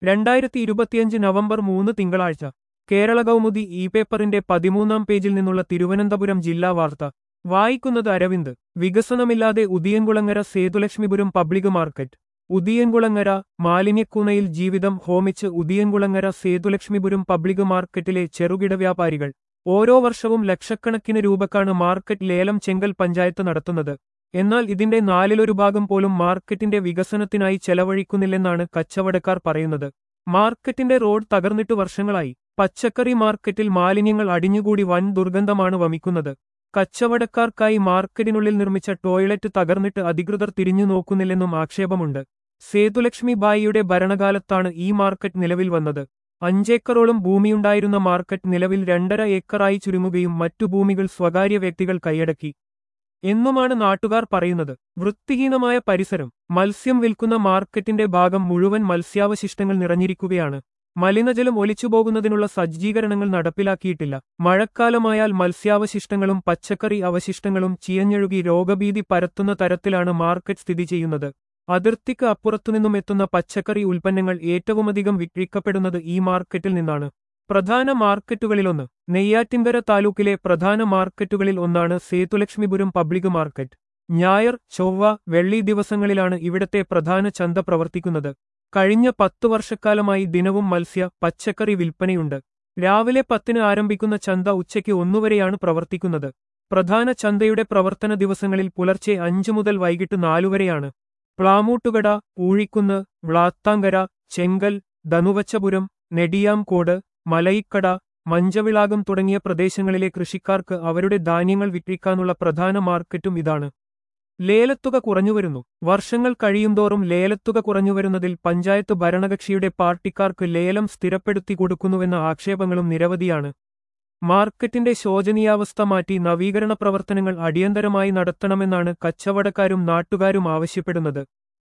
രണ്ടായിരത്തി ഇരുപത്തിയഞ്ച് നവംബർ മൂന്ന് തിങ്കളാഴ്ച കേരള കൗമുദി ഇ പേപ്പറിന്റെ പതിമൂന്നാം പേജിൽ നിന്നുള്ള തിരുവനന്തപുരം ജില്ലാ വാർത്ത വായിക്കുന്നത് അരവിന്ദ് വികസനമില്ലാതെ ഉദിയൻകുളങ്ങര സേതുലക്ഷ്മിപുരം പബ്ലിക് മാർക്കറ്റ് ഉദിയൻകുളങ്ങര മാലിന്യക്കൂനയിൽ ജീവിതം ഹോമിച്ച് ഉദിയൻകുളങ്ങര സേതുലക്ഷ്മിപുരം പബ്ലിക് മാർക്കറ്റിലെ ചെറുകിട വ്യാപാരികൾ ഓരോ വർഷവും ലക്ഷക്കണക്കിന് രൂപക്കാണ് മാർക്കറ്റ് ലേലം ചെങ്കൽ പഞ്ചായത്ത് നടത്തുന്നത് എന്നാൽ ഇതിന്റെ നാലിലൊരു ഭാഗം പോലും മാർക്കറ്റിന്റെ വികസനത്തിനായി ചെലവഴിക്കുന്നില്ലെന്നാണ് കച്ചവടക്കാർ പറയുന്നത് മാർക്കറ്റിന്റെ റോഡ് തകർന്നിട്ട് വർഷങ്ങളായി പച്ചക്കറി മാർക്കറ്റിൽ മാലിന്യങ്ങൾ അടിഞ്ഞുകൂടി വൻ ദുർഗന്ധമാണ് വമിക്കുന്നത് കച്ചവടക്കാർക്കായി മാർക്കറ്റിനുള്ളിൽ നിർമ്മിച്ച ടോയ്ലറ്റ് തകർന്നിട്ട് അധികൃതർ തിരിഞ്ഞു നോക്കുന്നില്ലെന്നും ആക്ഷേപമുണ്ട് സേതുലക്ഷ്മി ബായിയുടെ ഭരണകാലത്താണ് ഈ മാർക്കറ്റ് നിലവിൽ വന്നത് അഞ്ചേക്കറോളം ഭൂമിയുണ്ടായിരുന്ന മാർക്കറ്റ് നിലവിൽ രണ്ടര ഏക്കറായി ചുരുങ്ങുകയും മറ്റു ഭൂമികൾ സ്വകാര്യ വ്യക്തികൾ കൈയടക്കി എന്നുമാണ് നാട്ടുകാർ പറയുന്നത് വൃത്തിഹീനമായ പരിസരം മത്സ്യം വിൽക്കുന്ന മാർക്കറ്റിന്റെ ഭാഗം മുഴുവൻ മത്സ്യാവശിഷ്ടങ്ങൾ നിറഞ്ഞിരിക്കുകയാണ് മലിനജലം ഒലിച്ചുപോകുന്നതിനുള്ള സജ്ജീകരണങ്ങൾ നടപ്പിലാക്കിയിട്ടില്ല മഴക്കാലമായാൽ മത്സ്യാവശിഷ്ടങ്ങളും പച്ചക്കറി അവശിഷ്ടങ്ങളും ചീയഞ്ഞൊഴുകി രോഗഭീതി പരത്തുന്ന തരത്തിലാണ് മാർക്കറ്റ് സ്ഥിതി ചെയ്യുന്നത് അതിർത്തിക്ക് അപ്പുറത്തുനിന്നും എത്തുന്ന പച്ചക്കറി ഉൽപ്പന്നങ്ങൾ ഏറ്റവുമധികം വിക്രിക്കപ്പെടുന്നത് ഈ മാർക്കറ്റിൽ നിന്നാണ് പ്രധാന മാർക്കറ്റുകളിലൊന്ന് നെയ്യാറ്റിൻകര താലൂക്കിലെ പ്രധാന മാർക്കറ്റുകളിൽ ഒന്നാണ് സേതുലക്ഷ്മിപുരം പബ്ലിക് മാർക്കറ്റ് ഞായർ ചൊവ്വ വെള്ളി ദിവസങ്ങളിലാണ് ഇവിടത്തെ പ്രധാന ചന്ത പ്രവർത്തിക്കുന്നത് കഴിഞ്ഞ പത്തു വർഷക്കാലമായി ദിനവും മത്സ്യ പച്ചക്കറി വിൽപ്പനയുണ്ട് രാവിലെ പത്തിന് ആരംഭിക്കുന്ന ചന്ത ഉച്ചയ്ക്ക് ഒന്നുവരെയാണ് പ്രവർത്തിക്കുന്നത് പ്രധാന ചന്തയുടെ പ്രവർത്തന ദിവസങ്ങളിൽ പുലർച്ചെ അഞ്ചു മുതൽ വൈകിട്ട് നാലുവരെയാണ് പ്ലാമൂട്ടുകട പൂഴിക്കുന്ന് വ്ളാത്താങ്കര ചെങ്കൽ ധനുവച്ചപുരം നെടിയാംകോട് മലയിക്കട മഞ്ചവിളാകം തുടങ്ങിയ പ്രദേശങ്ങളിലെ കൃഷിക്കാർക്ക് അവരുടെ ധാന്യങ്ങൾ വിക്രിക്കാനുള്ള പ്രധാന മാർക്കറ്റും ഇതാണ് ലേലത്തുക കുറഞ്ഞുവരുന്നു വർഷങ്ങൾ കഴിയുന്തോറും ലേലത്തുക കുറഞ്ഞുവരുന്നതിൽ പഞ്ചായത്ത് ഭരണകക്ഷിയുടെ പാർട്ടിക്കാർക്ക് ലേലം സ്ഥിരപ്പെടുത്തി കൊടുക്കുന്നുവെന്ന ആക്ഷേപങ്ങളും നിരവധിയാണ് മാർക്കറ്റിന്റെ ശോചനീയാവസ്ഥ മാറ്റി നവീകരണ പ്രവർത്തനങ്ങൾ അടിയന്തരമായി നടത്തണമെന്നാണ് കച്ചവടക്കാരും നാട്ടുകാരും ആവശ്യപ്പെടുന്നത്